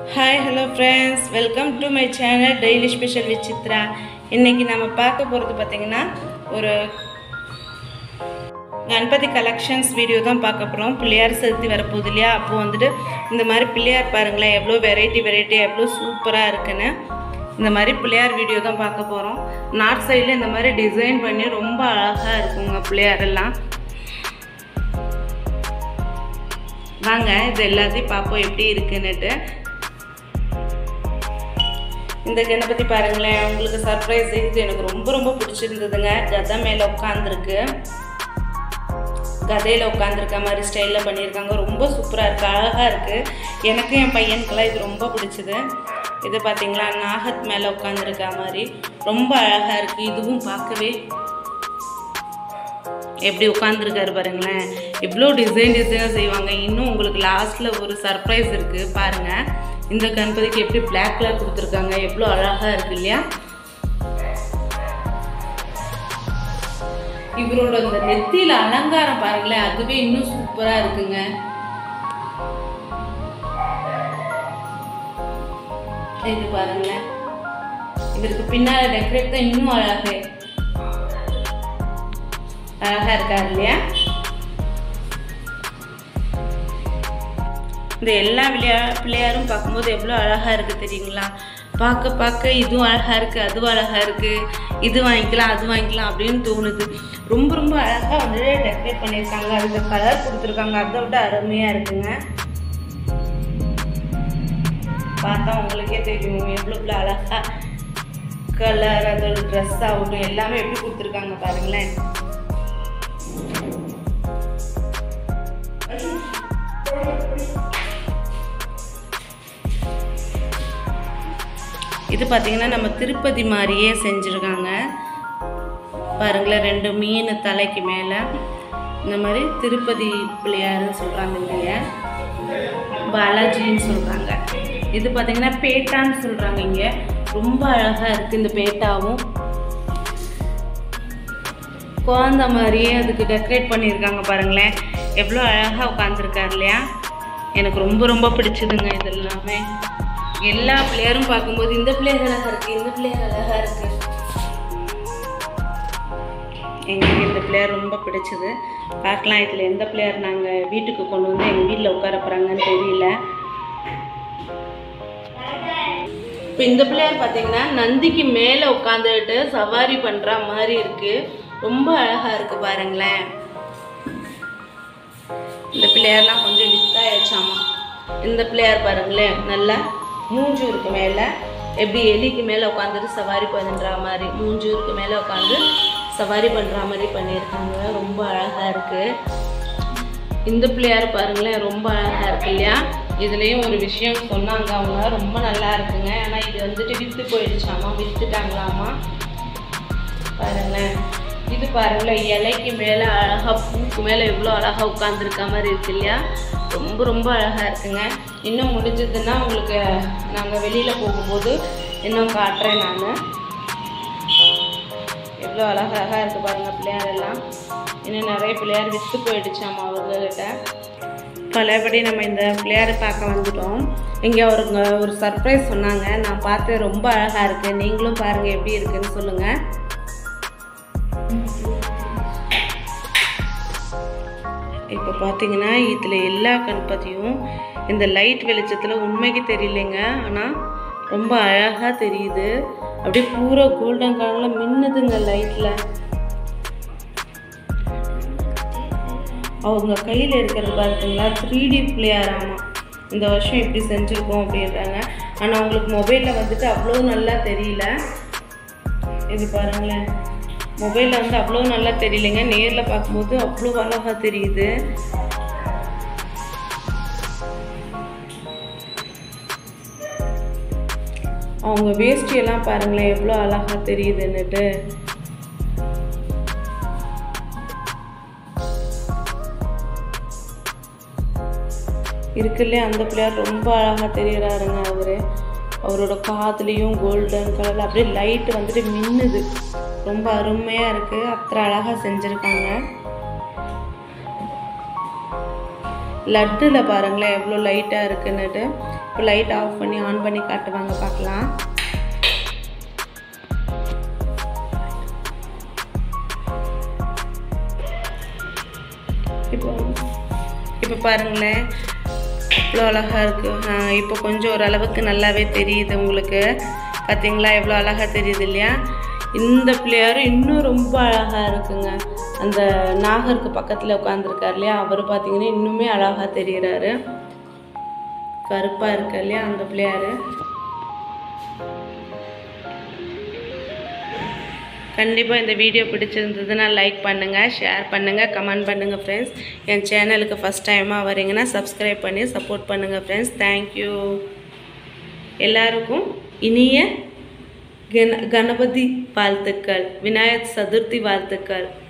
hi hello friends welcome to my channel daily special with Chitra இன்றைக்கி நம்ம பார்க்க போகிறது பார்த்திங்கன்னா ஒரு கணபதி கலெக்ஷன்ஸ் வீடியோ தான் பார்க்க போகிறோம் பிள்ளையார் சதுர்த்தி வரப்போகுது இல்லையா அப்போ வந்துட்டு இந்த மாதிரி பிள்ளையார் பாருங்களேன் எவ்வளோ வெரைட்டி வெரைட்டி எவ்வளோ சூப்பராக இருக்குன்னு இந்த மாதிரி பிள்ளையார் வீடியோ தான் பார்க்க போகிறோம் நார்த் சைடில் இந்த மாதிரி டிசைன் பண்ணி ரொம்ப அழகாக இருக்குங்க பிள்ளையார் எல்லாம் வாங்க இது எல்லாத்தையும் பார்ப்போம் எப்படி இருக்குன்னுட்டு இந்த கணபதி பாருங்களேன் உங்களுக்கு சர்ப்ரைஸ் இது எனக்கு ரொம்ப ரொம்ப பிடிச்சிருந்ததுங்க கதை மேலே உட்காந்துருக்கு கதையில் உட்காந்துருக்க மாதிரி ஸ்டைலில் பண்ணியிருக்காங்க ரொம்ப சூப்பராக இருக்குது அழகாக இருக்குது எனக்கு என் பையனுக்கெல்லாம் இது ரொம்ப பிடிச்சது இது பார்த்தீங்களா நாகத் மேலே உட்காந்துருக்க மாதிரி ரொம்ப அழகாக இருக்குது இதுவும் பார்க்கவே எப்படி உட்காந்துருக்காரு பாருங்களேன் இவ்வளோ டிசைன் டிசைனாக செய்வாங்க இன்னும் உங்களுக்கு லாஸ்ட்டில் ஒரு சர்ப்ரைஸ் இருக்குது பாருங்கள் இந்த கணபதிக்கு எப்படி பிளாக் கலர் கொடுத்துருக்காங்க எவ்வளோ அழகாக இருக்கு இல்லையா இவரோட இந்த நெத்தியில் அலங்காரம் பாருங்களேன் அதுவே இன்னும் சூப்பராக இருக்குங்க இது பாருங்களேன் இவருக்கு பின்னால் டெக்கரேட் தான் இன்னும் அழகு அழகா இருக்காரு இல்லையா இந்த எல்லா விளையா பிள்ளையாரும் பார்க்கும்போது எவ்வளோ அழகாக இருக்குது தெரியுங்களா பார்க்க பார்க்க இதுவும் அழகாக இருக்குது அதுவும் அழகாக இருக்குது இது வாங்கிக்கலாம் அது வாங்கிக்கலாம் அப்படின்னு தோணுது ரொம்ப ரொம்ப அழகாக வந்து டெக்கரேட் பண்ணியிருக்காங்க அதுக்கு கலர் கொடுத்துருக்காங்க அதை விட அருமையாக இருக்குங்க பார்த்தா உங்களுக்கே தெரியும் எவ்வளோ எவ்வளோ அழகாக கலர் அதோட ட்ரெஸ் ஆகட்டும் எல்லாமே எப்படி கொடுத்துருக்காங்க பாருங்களேன் இது பார்த்தீங்கன்னா நம்ம திருப்பதி மாதிரியே செஞ்சுருக்காங்க பாருங்களேன் ரெண்டு மீன் தலைக்கு மேலே இந்த மாதிரி திருப்பதி பிள்ளையாருன்னு சொல்கிறாங்க இல்லையா பாலாஜின்னு சொல்கிறாங்க இது பார்த்தீங்கன்னா பேட்டான்னு சொல்கிறாங்க இங்கே ரொம்ப அழகாக இருக்குது இந்த பேட்டாவும் குழந்த மாதிரியே அதுக்கு டெக்கரேட் பண்ணியிருக்காங்க பாருங்களேன் எவ்வளோ அழகாக உட்காந்துருக்காரு இல்லையா எனக்கு ரொம்ப ரொம்ப பிடிச்சதுங்க இது எல்லாமே எல்லா பிள்ளையாரும் பார்க்கும்போது இந்த பிள்ளையர் அழகாக இருக்குது இந்த பிள்ளையர் அழகாக இருக்குது எங்களுக்கு இந்த பிள்ளையார் ரொம்ப பிடிச்சது பார்க்கலாம் இதில் எந்த பிள்ளையார் நாங்கள் வீட்டுக்கு கொண்டு வந்து எங்கள் வீட்டில் உட்கார போகிறாங்கன்னு தெரியல இப்போ இந்த பிள்ளையார் பார்த்தீங்கன்னா நந்திக்கு மேலே உட்காந்துட்டு சவாரி பண்ணுற மாதிரி இருக்குது ரொம்ப அழகாக இருக்குது பாருங்களேன் இந்த பிள்ளையார்லாம் கொஞ்சம் வித்தாயிடுச்சாமா இந்த பிள்ளையார் பாருங்களேன் நல்லா மூஞ்சூருக்கு மேலே எப்படி எலிக்கு மேலே உட்காந்துட்டு சவாரி பண்ணுற மாதிரி மூஞ்சூருக்கு மேலே உட்காந்து சவாரி பண்ணுற மாதிரி பண்ணியிருக்காங்க ரொம்ப அழகாக இருக்குது இந்த பிள்ளையார் பாருங்களேன் ரொம்ப அழகாக இருக்கு இல்லையா இதுலேயும் ஒரு விஷயம் சொன்னாங்க அவங்க ரொம்ப நல்லா இருக்குங்க ஆனால் இது வந்துட்டு விற்று போயிடுச்சாமா விற்றுட்டாங்களாமா பாருங்களேன் இது பாருங்களேன் இலைக்கு மேலே அழகாக பூக்கு மேலே எவ்வளோ அழகாக உட்காந்துருக்க மாதிரி இருக்கு இல்லையா ரொம்ப ரொம்ப அழகாக இருக்குங்க இன்னும் முடிஞ்சதுன்னா உங்களுக்கு நாங்கள் வெளியில் போகும்போது இன்னும் காட்டுறேன் நான் எவ்வளோ அழகாக இருக்குது பாருங்கள் பிள்ளையார் எல்லாம் இன்னும் நிறைய பிள்ளையார் விற்று போயிடுச்சாமா அவங்கக்கிட்ட பழையபடி நம்ம இந்த பிள்ளையாரை பார்க்க வந்துட்டோம் இங்கே அவருங்க ஒரு சர்ப்ரைஸ் சொன்னாங்க நான் பார்த்து ரொம்ப அழகாக இருக்குது நீங்களும் பாருங்கள் எப்படி இருக்குன்னு சொல்லுங்கள் இப்போ பார்த்தீங்கன்னா இதில் எல்லா கணபதியும் இந்த லைட் வெளிச்சத்தில் உண்மைக்கு தெரியலைங்க ஆனால் ரொம்ப அழகாக தெரியுது அப்படியே பூரா கோல்டன் கலரில் மின்னுதுங்க லைட்டில் அவங்க கையில் இருக்கிறது பார்த்தீங்களா த்ரீ டி பிளேயர் ஆமாம் இந்த வருஷம் எப்படி செஞ்சுருக்கோம் அப்படின்றாங்க ஆனால் அவங்களுக்கு மொபைலில் வந்துட்டு அவ்வளோ நல்லா தெரியல இது பாருங்களேன் மொபைலில் வந்து அவ்வளோ நல்லா தெரியலைங்க நேரில் பார்க்கும்போது அவ்வளோ அழகாக தெரியுது அவங்க வேஷ்டியெல்லாம் பாருங்களேன் எவ்வளோ அழகாக தெரியுதுன்னுட்டு இருக்குல்ல அந்த பிள்ளையார் ரொம்ப அழகாக தெரிகிறாருங்க அவர் அவரோட காதுலேயும் கோல்டன் கலரில் அப்படியே லைட்டு வந்துட்டு மின்னுது ரொம்ப அருமையாக இருக்குது அத்தனை அழகாக செஞ்சுருக்காங்க லட்டில் பாருங்களேன் எவ்வளோ லைட்டாக இருக்குன்னுட்டு இப்போ லைட் ஆஃப் பண்ணி ஆன் பண்ணி காட்டுவாங்க பார்க்கலாம் இப்போ இப்போ பாருங்களேன் எவ்வளோ அழகாக இருக்குது இப்போ கொஞ்சம் ஓரளவுக்கு நல்லாவே தெரியுது உங்களுக்கு பார்த்தீங்களா எவ்வளோ அழகாக தெரியுது இல்லையா இந்த பிள்ளையாரும் இன்னும் ரொம்ப அழகாக இருக்குங்க அந்த நாகருக்கு பக்கத்தில் உட்காந்துருக்கார் இல்லையா அவர் பார்த்தீங்கன்னா இன்னுமே அழகாக தெரிகிறாரு கருப்பாக இருக்கு இல்லையா அந்த பிள்ளையாரு கண்டிப்பாக இந்த வீடியோ பிடிச்சிருந்ததுன்னா லைக் பண்ணுங்கள் ஷேர் பண்ணுங்கள் கமெண்ட் பண்ணுங்கள் ஃப்ரெண்ட்ஸ் என் சேனலுக்கு ஃபஸ்ட் டைமாக வரீங்கன்னா சப்ஸ்கிரைப் பண்ணி சப்போர்ட் பண்ணுங்கள் ஃப்ரெண்ட்ஸ் தேங்க்யூ எல்லாருக்கும் இனிய கண கணபதி வாழ்த்துக்கள் விநாயகர் சதுர்த்தி வாழ்த்துக்கள்